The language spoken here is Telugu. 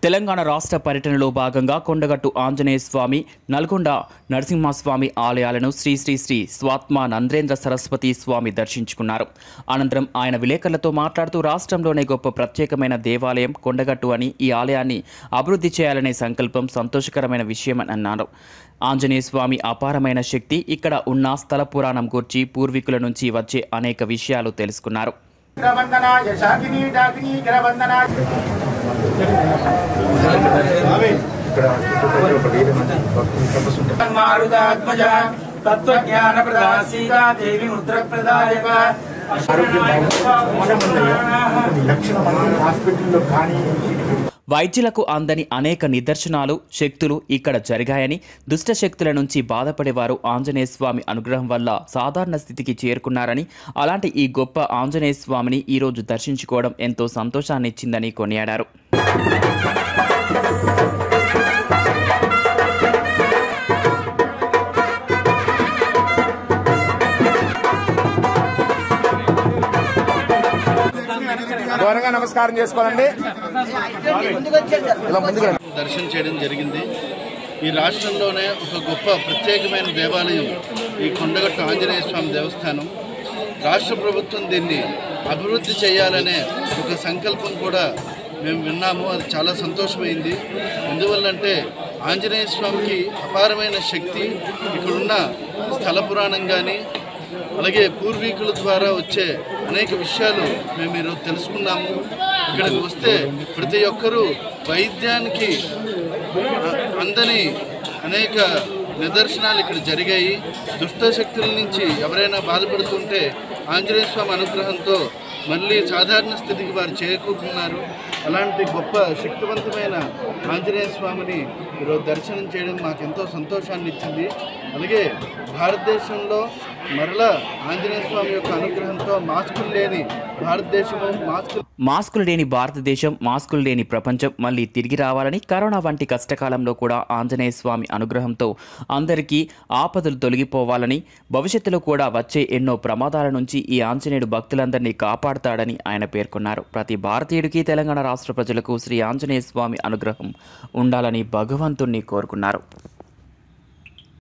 తెలంగాణ రాష్ట్ర పర్యటనలో భాగంగా కొండగట్టు ఆంజనేయ స్వామి నల్గొండ నరసింహస్వామి ఆలయాలను శ్రీ శ్రీ శ్రీ స్వాత్మ నంద్రేంద్ర సరస్వతి స్వామి దర్శించుకున్నారు అనంతరం ఆయన విలేకరులతో మాట్లాడుతూ రాష్ట్రంలోనే గొప్ప ప్రత్యేకమైన దేవాలయం కొండగట్టు అని ఈ ఆలయాన్ని అభివృద్ధి చేయాలనే సంకల్పం సంతోషకరమైన విషయమని అన్నారు ఆంజనేయ స్వామి అపారమైన శక్తి ఇక్కడ ఉన్న స్థల పురాణం గూర్చి పూర్వీకుల నుంచి వచ్చే అనేక విషయాలు తెలుసుకున్నారు గిరవందనాయ శాకిని డాకిని గిరవందనాయ మారుదాత్మజ తత్వజ్ఞాన ప్రదా సీతాదేవి ముద్ర ప్రదాయక హాస్పిటల్లో కానీ వైద్యులకు అందని అనేక నిదర్శనాలు శక్తులు ఇక్కడ జరిగాయని దుష్ట శక్తుల నుంచి బాధపడేవారు ఆంజనేయ స్వామి అనుగ్రహం వల్ల సాధారణ స్థితికి చేరుకున్నారని అలాంటి ఈ గొప్ప ఆంజనేయ స్వామిని ఈరోజు దర్శించుకోవడం ఎంతో సంతోషాన్నిచ్చిందని కొనియాడారు ఘోరంగా నమస్కారం చేసుకోవాలండి ఇలా ముందుకు రండి. దర్శనం చేయడం జరిగింది ఈ రాష్ట్రంలోనే ఒక గొప్ప ప్రత్యేకమైన దేవాలయం ఈ కొండగట్టు ఆంజనేయ స్వామి దేవస్థానం రాష్ట్ర ప్రభుత్వం దీన్ని అభివృద్ధి చేయాలనే ఒక సంకల్పం కూడా మేము విన్నాము అది చాలా సంతోషమైంది ఎందువల్లంటే ఆంజనేయ స్వామికి అపారమైన శక్తి ఇక్కడున్న స్థల పురాణం కానీ అలాగే పూర్వీకుల ద్వారా వచ్చే అనేక విషయాలు మేము ఈరోజు తెలుసుకున్నాము ఇక్కడికి వస్తే ప్రతి ఒక్కరూ వైద్యానికి అ- అందని అనేక నిదర్శనాలు ఇక్కడ జరిగాయి దుష్ట శక్తుల నుంచి ఎవరైనా బాధపడుతుంటే ఆంజనేయ స్వామి అనుగ్రహంతో మళ్ళీ సాధారణ స్థితికి వారు చేకూరుతున్నారు అలాంటి గొప్ప శక్తివంతమైన ఆంజనేయ స్వామిని ఈరోజు దర్శనం చేయడం మాకు ఎంతో సంతోషాన్ని ఇచ్చింది అలాగే భారతదేశంలో మరలా ఆంజనేయ స్వామి యొక్క అనుగ్రహంతో మాస్కులు లేని భారతదేశము మాస్కులు మాస్కులు లేని భారతదేశం మాస్కులు లేని ప్రపంచం మళ్ళీ తిరిగి రావాలని కరోనా వంటి కష్టకాలంలో కూడా ఆంజనేయ స్వామి అనుగ్రహంతో అందరికీ ఆపదలు తొలగిపోవాలని భవిష్యత్తులో కూడా వచ్చే ఎన్నో ప్రమాదాల నుంచి ఈ ఆంజనేయుడు భక్తులందరినీ కాపాడుతాడని ఆయన పేర్కొన్నారు ప్రతి భారతీయుడికి తెలంగాణ రాష్ట్ర ప్రజలకు శ్రీ ఆంజనేయ స్వామి అనుగ్రహం ఉండాలని భగవంతుణ్ణి కోరుకున్నారు